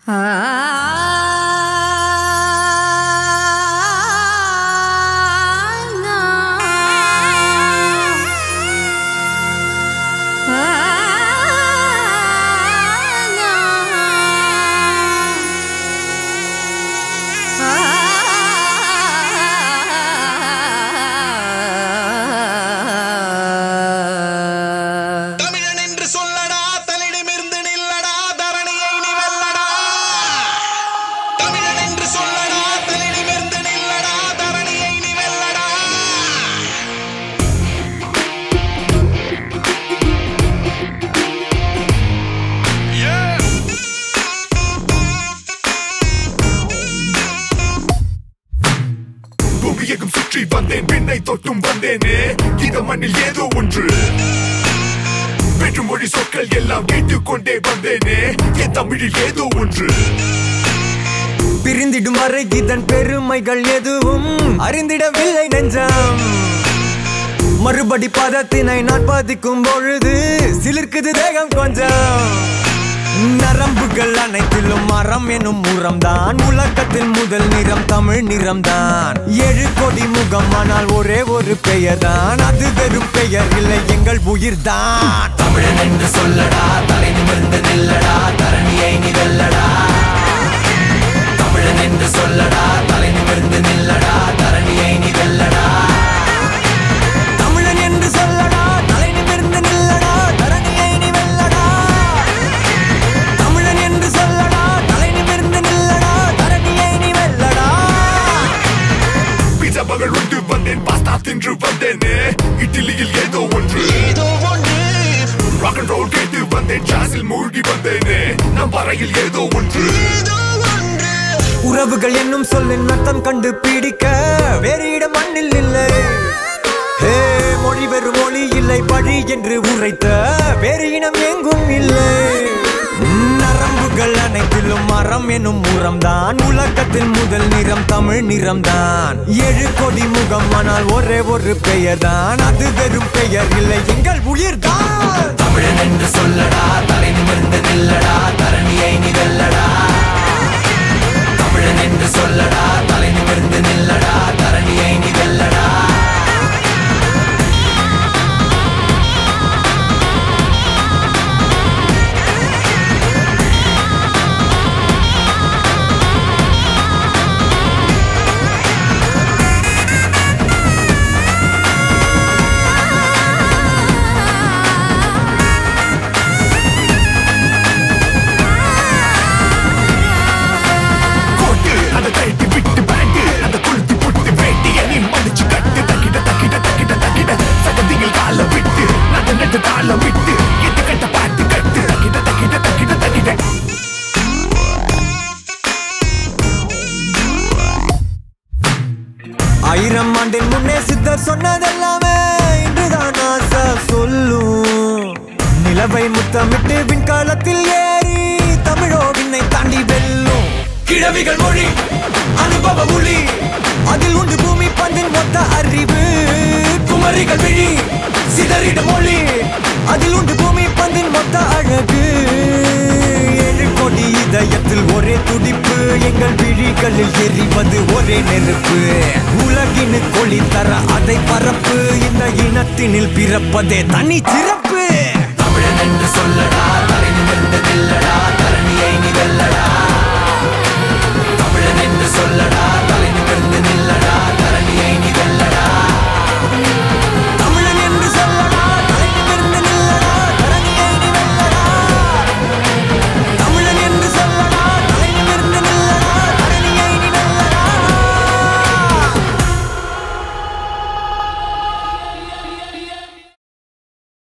தமிழன் என்று சொல்லடா தன்னிடமிருந்து நில்லடா தரணியை நீ வெல்லடா தமிழன் என்று சொல்லடா தன்னிடமிருந்து நில்லடா தரணியை நீ வெல்லடா புவியகம் சுற்றி வந்தேன் விண்ணை தொட்டும் வந்தேனே இந்த மண்ணில் ஏதோ ஒன்று வெற்று மொழி சொற்கள் எல்லாம் கேட்டுக்கொண்டே வந்தேனே என் தமிழில் ஏதோ ஒன்று பிரிந்திடும் வரை இதன் பெருமைகள் எதுவும் அறிந்திடவில்லை நெஞ்சம் மறுபடி பதத்தினை நான் பாதிக்கும் பொழுது சிலிர்க்குது தேகம் கொஞ்சம் நரம்புகள் அனைத்திலும் மரம் எனும் முரம்தான் உலகத்தில் முதல் நிறம் தமிழ் நிறம்தான் ஏழு கோடி முகம் ஆனால் ஒரே ஒரு பெயர் தான் அது வெறும் பெயர் இல்லை எங்கள் உயிர்தான் தமிழன் என்று சொல்லடா தலை நிமிர்ந்து நில்லடா தரணியை நீ வெல்லடா தமிழன் என்று சொல்லடா தலை நிமிர்ந்து நில்லடா தரணியை நீ வெல்லடா தமிழன் என்று சொல்லடா தலை நிமிர்ந்து நில்லடா தரணியை நீ வெல்லடா தமிழன் என்று சொல்லடா தலை நிமிர்ந்து நில்லடா தரணியை நீ வெல்லடா பீஸா மகள் உண்டு வந்தேன் பாஸ்தா தின்று வந்தேனே இட்லியில் ஏதோ ஒன்று ஏதோ ஒன்று ராக் அண்ட் ரோல் கேட்டு வந்தேன் ஜாஸில் மூழ்கி வந்தேனே நம் வரையில் ஏதோ ஒன்று ஏதோ ஒன்று உறவுகள் என்னும் சொல்லின் அர்த்தம் கண்டு பிடிக்க வேறு இடம் மண்ணில் இல்லை ஹே மொழி வெறும் மொழி இல்லை பழி என்று உரைத்த வேறு இனம் எங்கும் இல்லை நரம்புகள் அனைத்திலும் மரம் எனும் முரம்தான் உலகத்தில் முதல் நிறம் தமிழ் நிறம்தான் ஏழு கோடி முகம் ஆனால் ஒரே ஒரு பெயர் தான் அது வெறும் பெயர் இல்லை எங்கள் உயிர்தான் தமிழன் என்று சொல்லடா தலை நிமிர்ந்து நில்லடா தரணியை நீ வெல்லடா தமிழன் என்று சொல்லடா தலை நிமிர்ந்து நில்லடா தரணியை நீ வெல்லடா கோட்டு அந்த தட்டி விட்டு பேண்டு அந்த கொளுத்தி புட்டு வேட்டிய நீ மடிச்சு கட்டு தக்கிட தக்கிட தக்கிட தக்கிட சகதியில் கால விட்டு நட்டு நட்டு தாளம் விட்டு எட்டு கட்ட பாட்டு கட்டு தக்கிட தக்கிட தக்கிட தக்கிட ஆயிரம் ஆண்டின் முன்னே சித்தர் சொன்னதெல்லாமே இன்றுதான் ஆசை சொல்லும் நிலவை முத்தமிட்டு விண்காலத்தில் ஏறி தமிழோ விண்ணை தாண்டி வெல்லும் கிழவிகள் மொழி அனுபவ மொழி அதில் உண்டு பூமி பந்தின் மொத்த அறிவு குமரிகள் விழி சிதறிட மொழி அதில் உண்டு பூமி பந்தின் மொத்த அழகு ஏழு கோடி இதயத்தில் ஒரே துடிப்பு எங்கள் விழிகளில் எரிவது ஒரே நெருப்பு உலகினு கொளி தர அதை பரப்பு இந்த இனத்தினில் பிறப்பதே தனி சிறப்பு தமிழன் என்று சொல்லடா